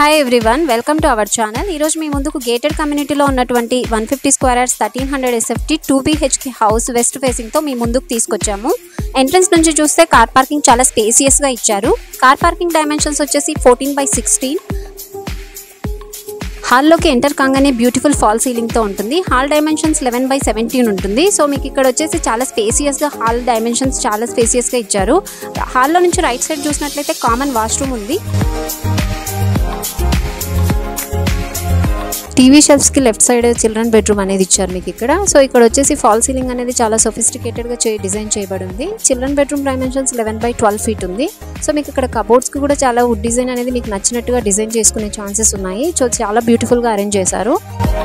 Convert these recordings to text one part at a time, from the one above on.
hi everyone welcome to our channel ఈరోజు మీ ముందుకు గేటెడ్ కమ్యూనిటీలో ఉన్నటువంటి one fifty square yards thirteen hundred SFT two BHK house west ఫేసింగ్తో మీ ముందుకు తీసుకొచ్చాము ఎంట్రన్స్ నుంచి చూస్తే కార్ పార్కింగ్ చాలా స్పేసియస్గా ఇచ్చారు కార్ పార్కింగ్ డైమెన్షన్స్ వచ్చేసి ఫోర్టీన్ బై సిక్స్టీన్ హాల్లోకి ఎంటర్ కాగానే బ్యూటిఫుల్ ఫాల్ సీలింగ్తో ఉంటుంది hall dimensions eleven by seventeen ఉంటుంది సో మీకు ఇక్కడ వచ్చేసి చాలా స్పేసియస్గా హాల్ డైమెన్షన్స్ చాలా స్పేసియస్గా ఇచ్చారు హాల్లో నుంచి రైట్ సైడ్ చూసినట్లయితే కామన్ వాష్రూమ్ ఉంది టీవీ షెల్ఫ్స్కి లెఫ్ట్ సైడ్ చిల్డ్రన్ బెడ్రూమ్ అనేది ఇచ్చారు మీకు ఇక్కడ సో ఇక్కడ వచ్చేసి ఫాల్ సీలింగ్ అనేది చాలా సొఫిస్టికేటెడ్గా చే డిజైన్ చేయబడి ఉంది children bedroom dimensions eleven by twelve feet ఉంది సో మీకు ఇక్కడ కబోర్డ్స్కి కూడా చాలా వుడ్ డిజైన్ అనేది మీకు నచ్చినట్టుగా డిజైన్ చేసుకునే ఛాన్సెస్ ఉన్నాయి సో చాలా బ్యూటిఫుల్గా అరేంజ్ చేశారు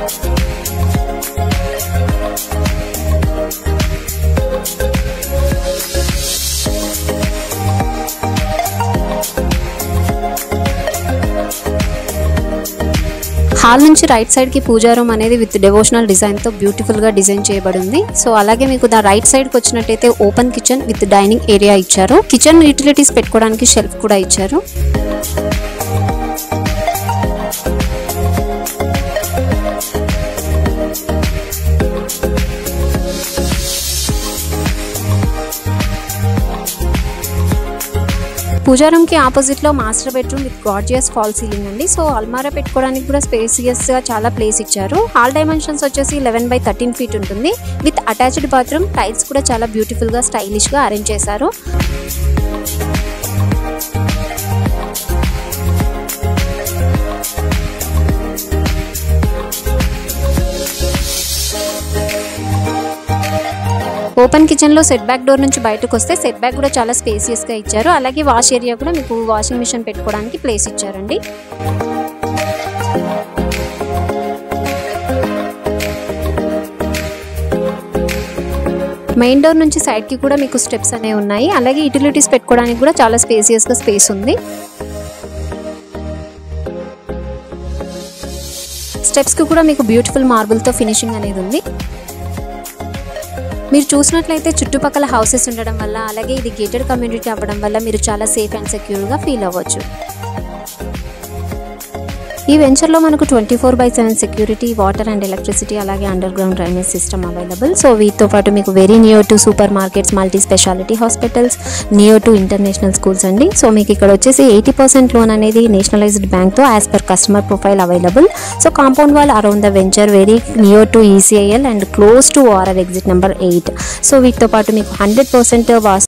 హాల్ నుంచి రైట్ సైడ్ కి పూజా రూమ్ అనేది విత్ డెవోషనల్ డిజైన్ తో బ్యూటిఫుల్ గా డిజైన్ చేయబడింది సో అలాగే మీకు దా రైట్ సైడ్ కి వచ్చినట్టయితే open kitchen with dining area ఇచ్చారు కిచెన్ యూటిలిటీస్ పెట్టుకోవడానికి షెల్ఫ్ కూడా ఇచ్చారు పూజారం కి ఆపోజిట్ లో master bedroom with gorgeous fall ceiling అండి సో అల్మారా పెట్టుకోవడానికి కూడా స్పేసియస్ గా చాలా ప్లేస్ ఇచ్చారు హాల్ డైమెన్షన్స్ వచ్చేసి లెవెన్ బై థర్టీన్ ఫీట్ ఉంటుంది విత్ అటాచ్డ్ బాత్రూమ్ టైల్స్ కూడా చాలా బ్యూటిఫుల్ గా స్టైలిష్ గా అరేంజ్ చేశారు ఓపెన్ కిచెన్ లో సెట్ బ్యాక్ డోర్ నుంచి బయటకు వస్తే సెట్ బ్యాక్ కూడా చాలా స్పేసియస్ గా ఇచ్చారు అలాగే వాష్ ఏరియా కూడా మీకు వాషింగ్ మిషన్ పెట్టుకోవడానికి ప్లేస్ ఇచ్చారండి మెయిన్ డోర్ నుంచి సైడ్ కి కూడా మీకు స్టెప్స్ అనేవి ఉన్నాయి అలాగే యూటిలిటీస్ పెట్టుకోవడానికి కూడా చాలా స్పేసియస్ గా స్పేస్ ఉంది స్టెప్స్ కి కూడా మీకు బ్యూటిఫుల్ మార్బుల్ తో ఫినిషింగ్ అనేది ఉంది మీరు చూసినట్లయితే చుట్టుపక్కల హౌసెస్ ఉండడం వల్ల అలాగే ఇది గేటెడ్ కమ్యూనిటీ అవ్వడం వల్ల మీరు చాలా సేఫ్ అండ్ సెక్యూర్గా ఫీల్ అవ్వచ్చు ఈ వెంచర్లో మనకు twenty four by seven security water and electricity అలాగే under ground drainage system available so వీటితో పాటు మీకు very near to super markets multi speciality hospitals near to international schools అండి సో మీకు ఇక్కడ వచ్చేసి ఎయిటీ పర్సెంట్ లోన్ అనేది నేషనలైజ్డ్ బ్యాంక్తో as per customer profile available so compound wall around the venture very near to ECIL and close to RR exit number eight so వీటితో పాటు మీకు hundred percent వాస్తు